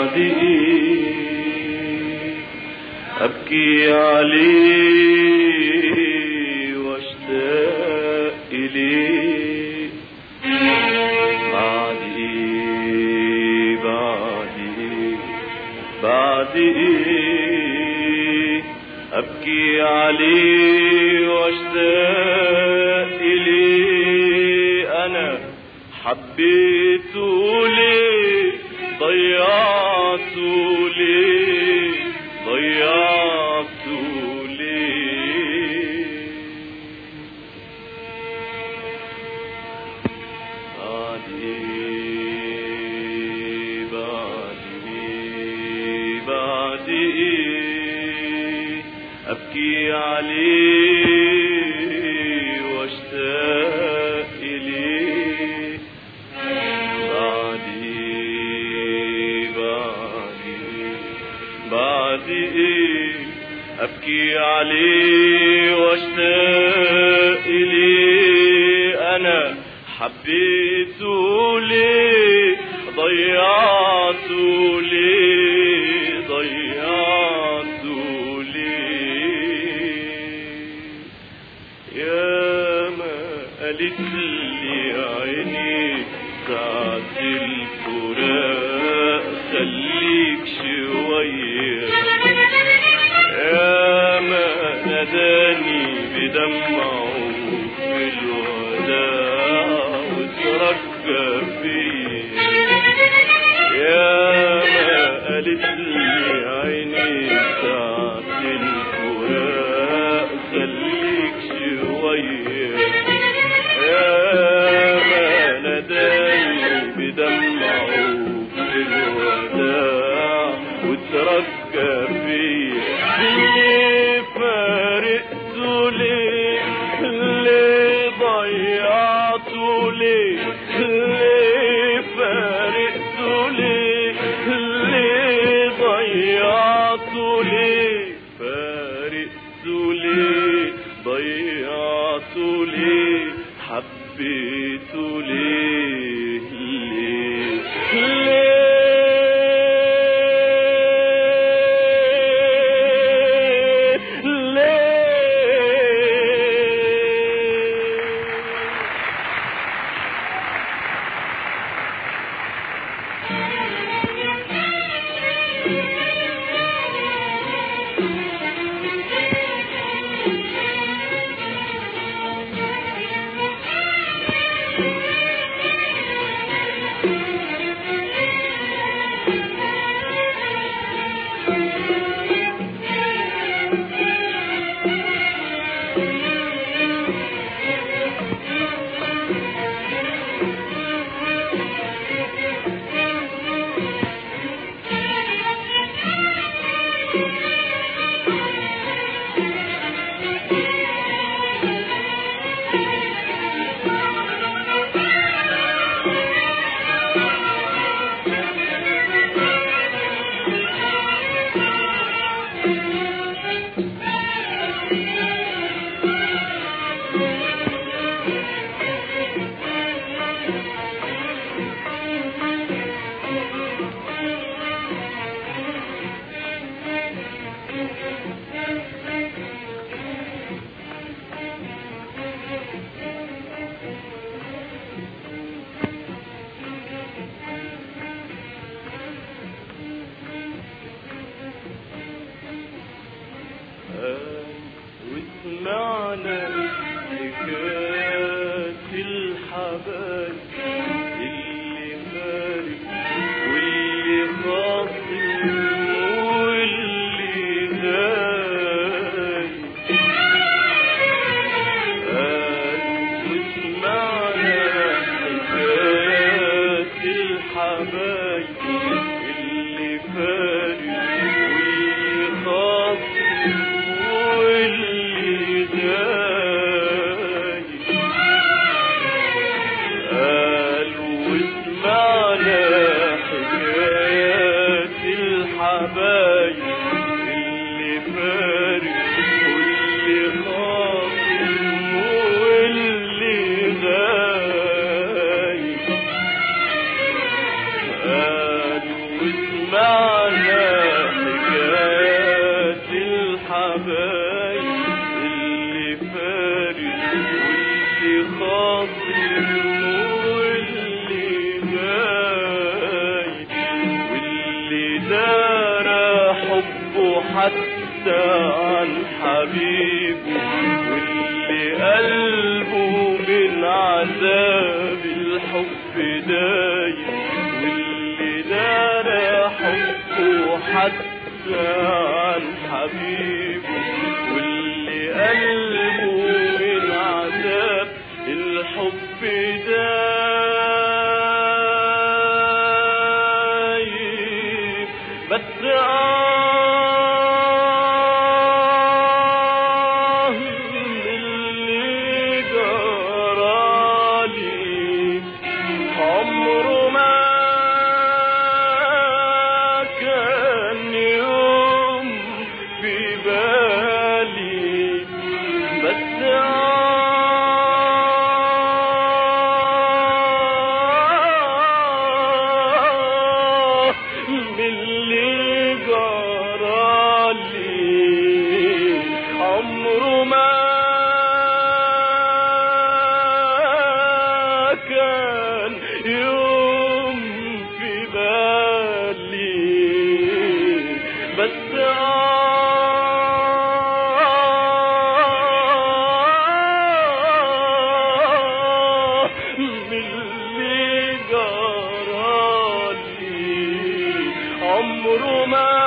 بعد ايه ابكي عليه واشتاق اليه بعد ايه بعد ايه بعد ايه ابكي عليه واشتاق اليه انا حبيته ليه ضيعته ليه ضيعته ليه بعد ايه بعد ايه بعد ايه ابكي عليه واشتاق اليه بعد ايه بعد ايه بعد ايه ابكي عليه واشتاق اليه انا حبيته ليه ضيعته ليه ضيعته ليه يا ما قالت لي عيني ساعة الفراق خليك شوية يا ما ناداني بدمعه في الوداع وترجى فيا يا ما قالت لي عيني ساعة الفراق خليك شوية يا ما ناداني بدمعه في الوداع وترجى فيا ليه فارقته ليه ليه ضيعته ليه ليه فارقته ليه ليه ضيعته ليه فارقته ليه ضيعته ليه حبيته ليه ليه ليه ليه وسمعنا حكايات الحبايب اللي فارق واللي خاصم واللي غايب وسمعنا حكايات الحبايب اللي فارق واللي خاصم واللي غايب فارق واللي خاصم واللي غايب واللي دار حبه حتى عن حبيبه واللي قلبه من عذاب الحب دايب واللي دار حبه حتى عن حبيبه واللي قلبه من عذاب الحب دايب بس آه اللي جرالي عمره ما كان يوم في بالي بس آه من اللي جرالي عمره ما كان يوم في بالي بس آه من اللي جرالي عمره ما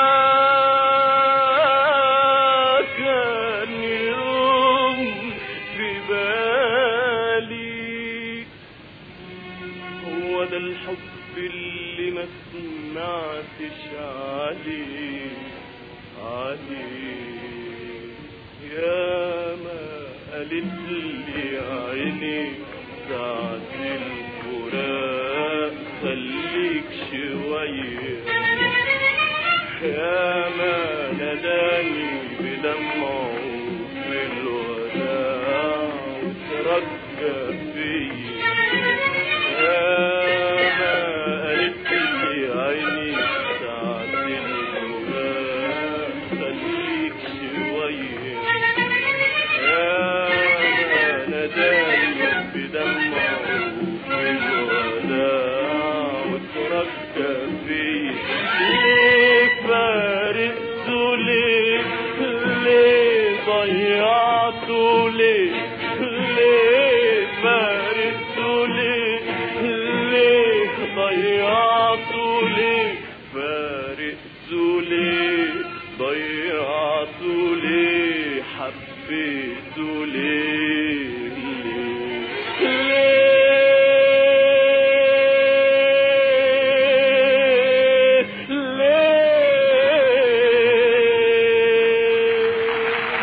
كان يوم في بالي هو ده الحب اللي ما سمعتش عليه عليه يا ما قالت لي عيني ساعة الفراق خليك شوية يا ما ناداني بدمعه في الوداع وترجى فيا يا ما قالت لي عيني ساعة الفراق خليك شوية يا ما ناداني بدمعه في الوداع وترجى فيا ليه فارقته ليه ليه ضيعته ليه ليه فارقته ليه ليه ضيعته ليه فارقته ليه ضيعته ليه حبيته ليه ليه ليه ليه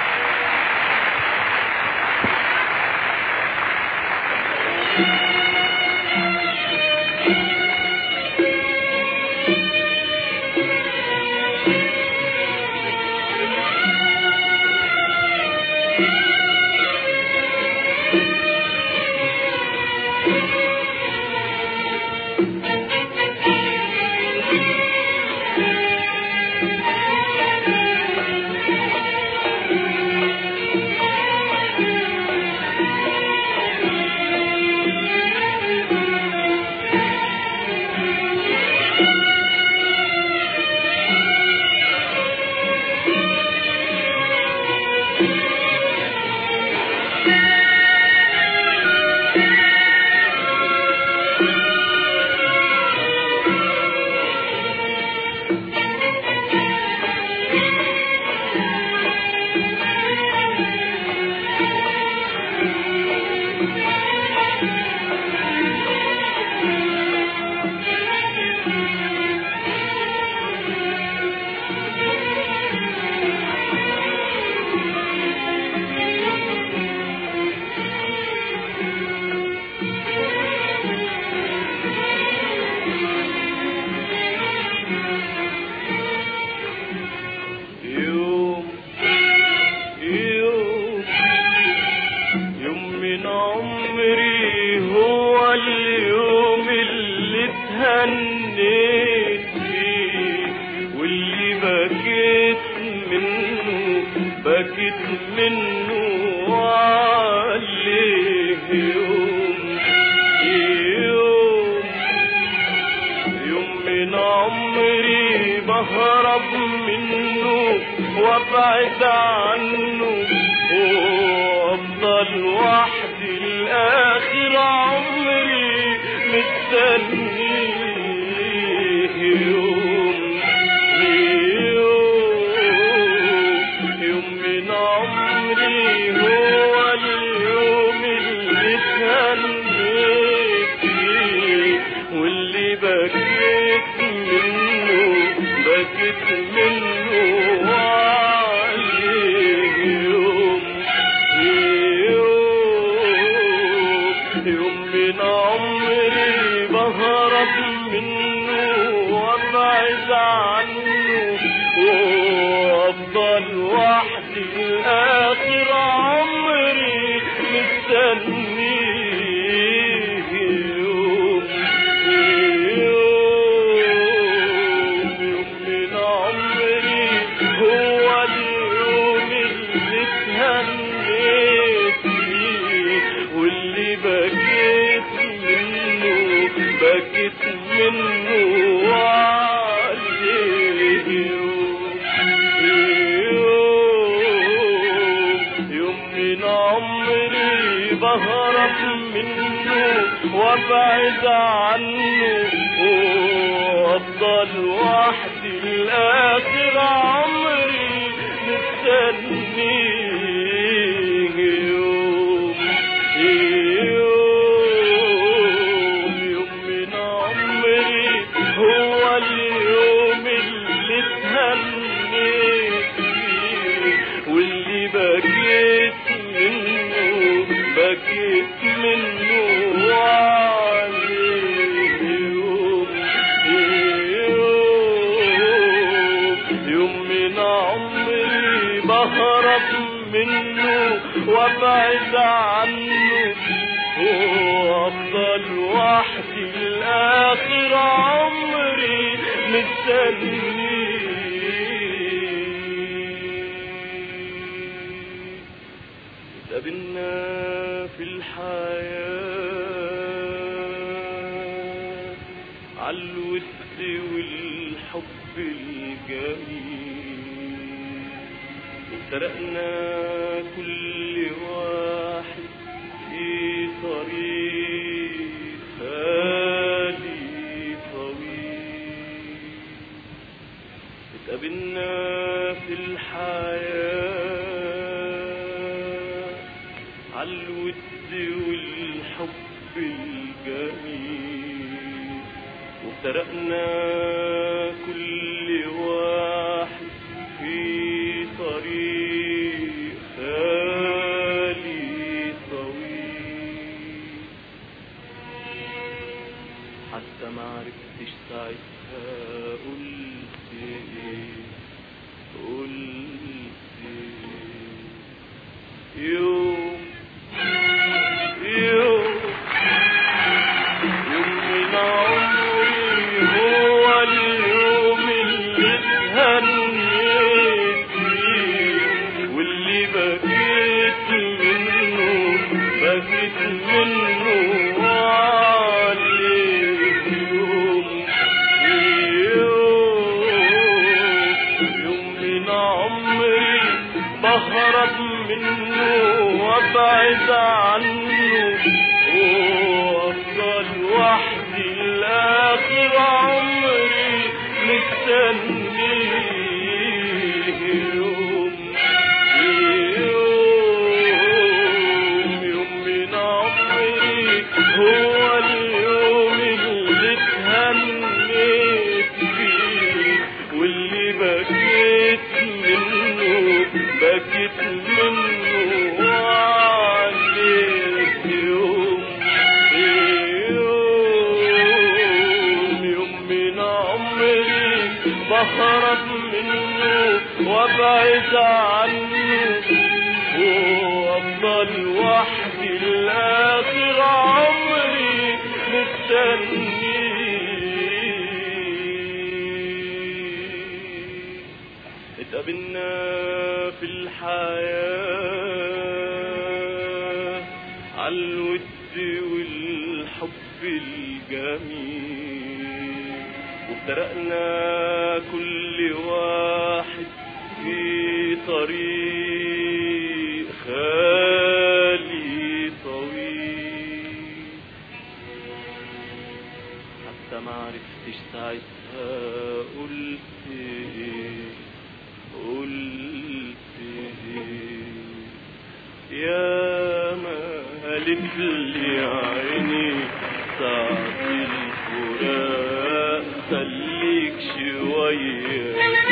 يوم يوم يوم من عمري هو اليوم اللي اتهنيت فيه واللي بكيت منه بكيت منه وابعد عنه وافضل وحدي لاخر عمري مستنيه يوم يوم يوم من عمري هو اليوم اللي اتهنيت فيه واللي بكيت منه بكيت منه وعليه يوم يوم يوم من عمري بهرب منه وابعد عنه وافضل وحدي لاخر عمري مستنيه يوم يوم يوم من عمري هو اليوم اللي اتهنيت فيه واللي بكيت منه بكيت منه وعليه يوم يوم يوم من عمري بهرب منه وابعد عنه وافضل وحدي لاخر عمري مستنيه يوم يوم يوم من عمري هو اليوم اللي اتهنيت فيه واللي بكيت منه بكيت منه وعليه يوم يوم يوم من عمري بهرب منه وابعد عنه وافضل وحدي لاخر عمري مستنيه اتقابلنا في الحياة عالود والحب الجميل سرقنا كل واحد في طريق خالي طويل اتقابلنا في الحياة عالود والحب الجميل وافترقنا كل واحد في طريق خالي طويل حتى ما عرفتش ساعتها قلت ايه قلت ايه يوم يوم يوم من عمري هو اليوم اللي اتهنيت فيه واللي بكيت منه بكيت منه وعليه يوم يوم يوم من عمري بهرب منه وابعد عنه وافضل وحدي لاخر عمري مستنيه يوم يوم يوم من عمري هو اليوم اللي اتهنيت فيه واللي بكيت منه بكيت منه وعليه يوم يوم يوم من عمري بهرب منه وابعد عنه وافضل وحدي لاخر عمري مستنيه اتقابلنا في الحياة عالود والحب الجميل وافترقنا كل واحد في طريق خالي طويل حتى ما عرفتش ساعتها قلت ايه قلت ايه يا ما قالت لي عيني ساعة الفراق خليك شوية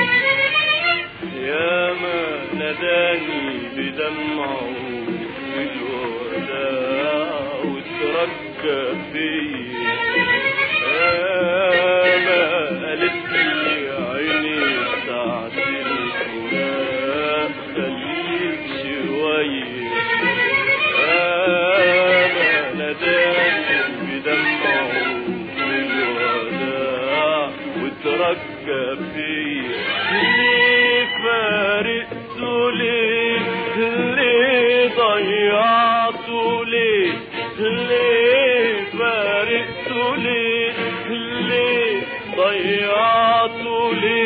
يا ما ناداني بدمعه في الوداع وتركى فيا يا ما قالت لي عيني ساعة الفراق خليك شوية أنا نداني بدمعه في الوداع وتركى فيا ليه فارقته ليه ليه ضيعته ليه ليه فارقته ليه ليه ضيعته ليه